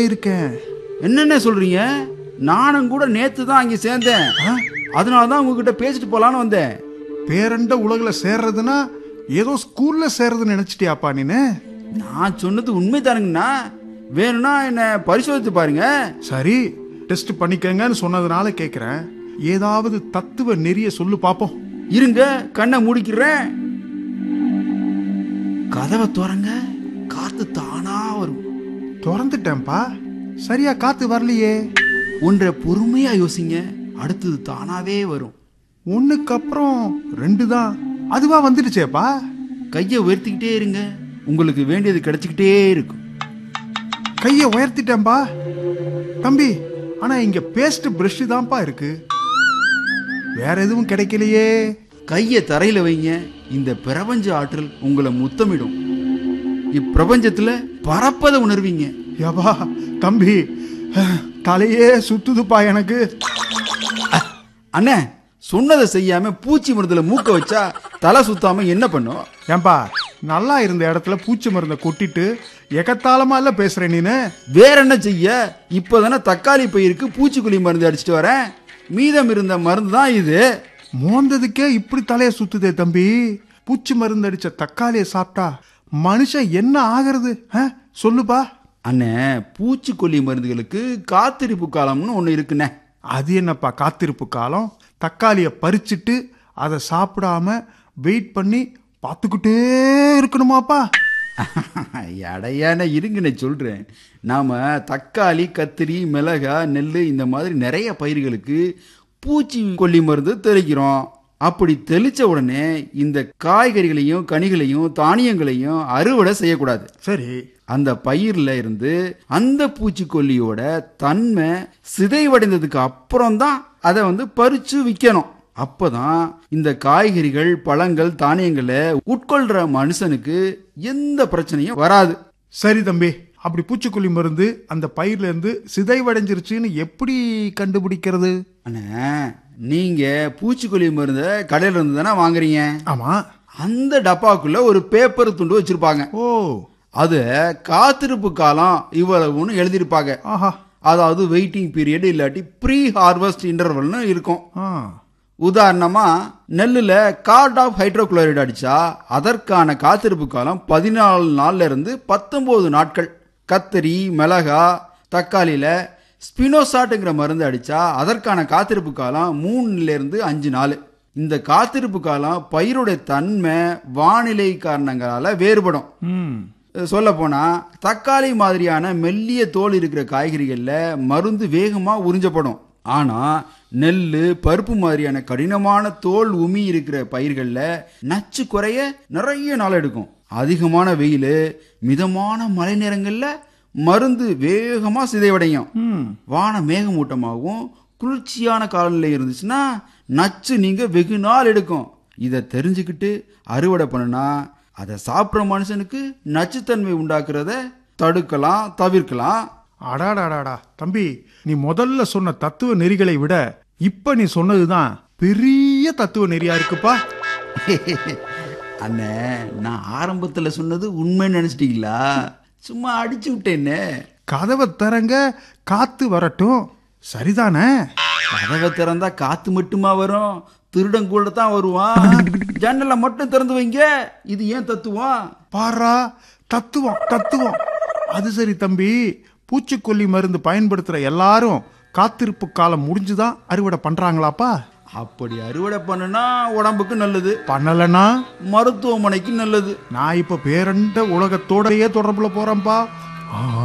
இருக்கேன் என்னென்ன சொல்றீங்க நானும் கூட நேத்து தான் அங்கே சேர்ந்தேன் அதனால தான் உங்ககிட்ட பேசிட்டு போலான்னு வந்தேன் பேரண்ட உலகுல சேர்றதுன்னா ஏதோ ஸ்கூல்ல சேர்றதுன்னு நினைச்சிட்டியாப்பா நீனு நான் சொன்னது உண்மைதானுங்கண்ணா வேணும்னா என்ன பரிசோதித்து பாருங்க சரி டெஸ்ட் பண்ணிக்கங்கன்னு சொன்னதுனால கேக்குறேன் ஏதாவது தத்துவ நெறிய சொல்லு பாப்போம் இருங்க கண்ணை மூடிக்கிறேன் கதவை திறங்க காத்து தானா வரும் திறந்துட்டேன்ப்பா சரியா காத்து வரலையே ஒன்றை பொறுமையா யோசிங்க அடுத்தது தானாவே வரும் ஒண்ணுக்கு அப்புறம் ரெண்டு தான் அதுவா வந்துடுச்சேப்பா கையை உயர்த்திக்கிட்டே இருங்க உங்களுக்கு வேண்டியது கிடைச்சிக்கிட்டே இருக்கும் கைய உயர்த்திட்டேன்பா தம்பி ஆனா இங்க பேஸ்ட் பிரஷ் தான்ப்பா இருக்கு வேற எதுவும் கிடைக்கலையே கையை தரையில வைங்க இந்த பிரபஞ்ச ஆற்றல் உங்களை முத்தமிடும் இப்பிரபஞ்சத்துல பறப்பதை உணர்வீங்க யப்பா தம்பி தலையே சுத்துதுப்பா எனக்கு அண்ணே சொன்னதை செய்யாம பூச்சி மருந்துல மூக்க வச்சா தலை சுத்தாம என்ன பண்ணும் ஏன்பா நல்லா இருந்த இடத்துல பூச்சி மருந்தை கொட்டிட்டு எகத்தாளமா இல்ல பேசுற நீனு வேற என்ன செய்ய இப்பதானே தக்காளி பயிருக்கு பூச்சிக்கொல்லி மருந்து அடிச்சிட்டு வரேன் மீதம் இருந்த மருந்து தான் இது மோந்ததுக்கே இப்படி தலைய சுத்துதே தம்பி பூச்சி மருந்து அடிச்ச தக்காளியை சாப்பிட்டா மனுஷன் என்ன ஆகிறது ஆ? சொல்லுப்பா அண்ணே பூச்சிக்கொல்லி மருந்துகளுக்கு காத்திருப்பு காலம்னு ஒண்ணு இருக்குண்ணே அது என்னப்பா காத்திருப்பு காலம் தக்காளியை பறிச்சிட்டு அதை சாப்பிடாம வெயிட் பண்ணி பார்த்துக்கிட்டே இருக்கணுமாப்பா அடையான இருங்கண்ணே சொல்றேன் நாம தக்காளி கத்திரி மிளகா நெல் இந்த மாதிரி நிறைய பயிர்களுக்கு பூச்சி கொல்லி மருந்து தெளிக்கிறோம் அப்படி தெளிச்ச உடனே இந்த காய்கறிகளையும் கனிகளையும் தானியங்களையும் அறுவடை செய்யக்கூடாது சரி அந்த பயிர்ல இருந்து அந்த பூச்சிக்கொல்லியோட தன்மை சிதைவடைந்ததுக்கு அப்புறம் தான் அதை வந்து பறிச்சு விற்கணும் அப்பதான் இந்த காய்கறிகள் பழங்கள் தானியங்களை உட்கொள்ற மனுஷனுக்கு எந்த பிரச்சனையும் வராது சரி தம்பி அப்படி பூச்சிக்கொல்லி மருந்து அந்த பயிர்ல இருந்து சிதைவடைஞ்சிருச்சுன்னு எப்படி கண்டுபிடிக்கிறது அண்ணே நீங்க பூச்சிக்கொல்லி மருந்த கடையில இருந்து தானே வாங்குறீங்க ஆமா அந்த டப்பாக்குள்ள ஒரு பேப்பர் துண்டு வச்சிருப்பாங்க ஓ அது காத்திருப்பு காலம் இவ்வளவுன்னு எழுதியிருப்பாங்க ஆஹா அதாவது வெயிட்டிங் பீரியட் இல்லாட்டி ப்ரீ ஹார்வெஸ்ட் இன்டர்வல்னு இருக்கும் ஆ உதாரணமா நெல்லுல கார்ட் ஆஃப் ஹைட்ரோகுளோரைடு அடிச்சா அதற்கான காத்திருப்பு காலம் பதினாலு நாள்ல இருந்து பத்தொன்பது நாட்கள் கத்தரி மிளகா தக்காளியில ஸ்பினோசாட்டுங்கிற மருந்து அடிச்சா அதற்கான காத்திருப்பு காலம் மூணுல இருந்து அஞ்சு நாள் இந்த காத்திருப்பு காலம் பயிருடைய தன்மை வானிலை காரணங்களால வேறுபடும் ம் சொல்ல போனா தக்காளி மாதிரியான மெல்லிய தோல் இருக்கிற காய்கறிகள்ல மருந்து வேகமா உறிஞ்சப்படும் ஆனா நெல் பருப்பு மாதிரியான கடினமான தோல் உமி இருக்கிற பயிர்கள்ல நச்சு குறைய நிறைய நாள் எடுக்கும் அதிகமான வெயில் மிதமான மழை நேரங்கள்ல மருந்து வேகமா சிதைவடையும் ம் வான மேகமூட்டமாகவும் குளிர்ச்சியான காலநிலை இருந்துச்சுன்னா நச்சு நீங்க வெகு நாள் எடுக்கும் இதை தெரிஞ்சுக்கிட்டு அறுவடை பண்ணுனா அதை சாப்பிட்ற மனுஷனுக்கு நச்சுத்தன்மை உண்டாக்குறத தடுக்கலாம் தவிர்க்கலாம் அடாடாடாடா தம்பி நீ முதல்ல சொன்ன தத்துவ நெறிகளை விட இப்ப நீ சொன்னதுதான் பெரிய தத்துவ நெறியா இருக்குப்பா அண்ணே நான் ஆரம்பத்துல சொன்னது உண்மைன்னு நினைச்சிட்டீங்களா சும்மா அடிச்சு விட்டேன்னே கதவை தரங்க காத்து வரட்டும் சரிதானே கதவை திறந்தா காத்து மட்டுமா வரும் திருடன் கூட தான் வருவான் ஜன்னலை மட்டும் திறந்து வைங்க இது ஏன் தத்துவம் பாரா தத்துவம் தத்துவம் அது சரி தம்பி பூச்சிக்கொல்லி மருந்து பயன்படுத்துற எல்லாரும் காத்திருப்பு காலம் முடிஞ்சுதான் அறுவடை பண்றாங்களாப்பா அப்படி அறுவடை பண்ணுனா உடம்புக்கு நல்லது பண்ணலனா மருத்துவமனைக்கு நல்லது நான் இப்ப பேரண்ட உலகத்தோடயே தொடர்புல போறேன்பா ஆ